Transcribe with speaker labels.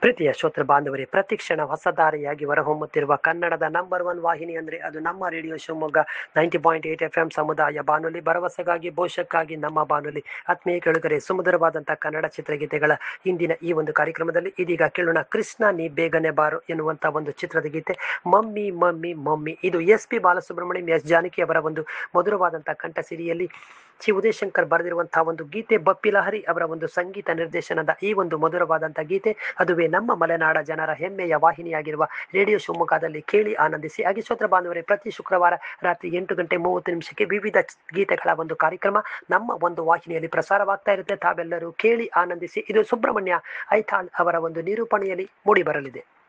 Speaker 1: ಪ್ರೀತಿಯ ಶ್ರೋತೃ ಬಾಂಧವರೇ ಪ್ರತಿಕ್ಷಣ ಹೊಸ ದಾರಿಯಾಗಿ ಹೊರಹೊಮ್ಮುತ್ತಿರುವ ಕನ್ನಡದ ನಂಬರ್ ಒನ್ ವಾಹಿನಿ ಅಂದ್ರೆ ಅದು ನಮ್ಮ radio Shivamogga ninety point eight F M ಸಮುದಾಯ ಬಾನುಲಿ ಭರವಸೆಗಾಗಿ ಭವಿಷ್ಯಕ್ಕಾಗಿ ನಮ್ಮ ಬಾನುಲಿ ಆತ್ಮೀಯ ಕೆಳಗರೆ ಸುಮಧುರವಾದಂತಹ ಕನ್ನಡ ಚಿತ್ರಗೀತೆಗಳ ಇಂದಿನ ಈ ಒಂದು ಕಾರ್ಯಕ್ರಮದಲ್ಲಿ ಇದೀಗ ಕೇಳೋಣ ಕೃಷ್ಣ ನೀ ಬೇಗನೆ ಬಾರು ಎನ್ನುವಂತ ಒಂದು ಚಿತ್ರದ ಗೀತೆ ಮಮ್ಮಿ ಮಮ್ಮಿ ಮಮ್ಮಿ ಇದು S P Balasubrahmanyam S Janaki ಅವರ ಒಂದು ಮಧುರವಾದಂತಹ ಕಂಠ ಸಿರಿಯಲ್ಲಿ ಚಿ ಉದಯಶಂಕರ್ ಬರೆದಿರುವಂತಹ ಒಂದು ಗೀತೆ ಬಪ್ಪಿ ಲಹರಿ ಅವರ ಒಂದು ಸಂಗೀತ ನಿರ್ದೇಶನದ ಈ ಒಂದು ಮಧುರವಾದಂತಹ ಗೀತೆ ಅದುವೇ ನಮ್ಮ ಮಲೆನಾಡ ಜನರ ಹೆಮ್ಮೆಯ ವಾಹಿನಿಯಾಗಿರುವ ರೇಡಿಯೋ ಶಿವಮೊಗ್ಗದಲ್ಲಿ ಕೇಳಿ ಆನಂದಿಸಿ ಹಾಗೆ ಶ್ರೋತ್ರ ಬಾಂಧವರೇ ಪ್ರತಿ ಶುಕ್ರವಾರ ರಾತ್ರಿ ಎಂಟು ಗಂಟೆ ಮೂವತ್ತು ನಿಮಿಷಕ್ಕೆ ವಿವಿಧ ಚ- ಗೀತೆಗಳ ಒಂದು ಕಾರ್ಯಕ್ರಮ ನಮ್ಮ ಒಂದು ವಾಹಿನಿಯಲ್ಲಿ ಪ್ರಸಾರವಾಗ್ತಾ ಇರುತ್ತೆ ತಾವೆಲ್ಲರೂ ಕೇಳಿ ಆನಂದಿಸಿ ಇದು ಸುಬ್ರಹ್ಮಣ್ಯ ಐತಾಳ್ ಅವರ ಒಂದು ನಿರೂಪಣೆಯಲ್ಲಿ ಮೂಡಿ ಬರಲಿದೆ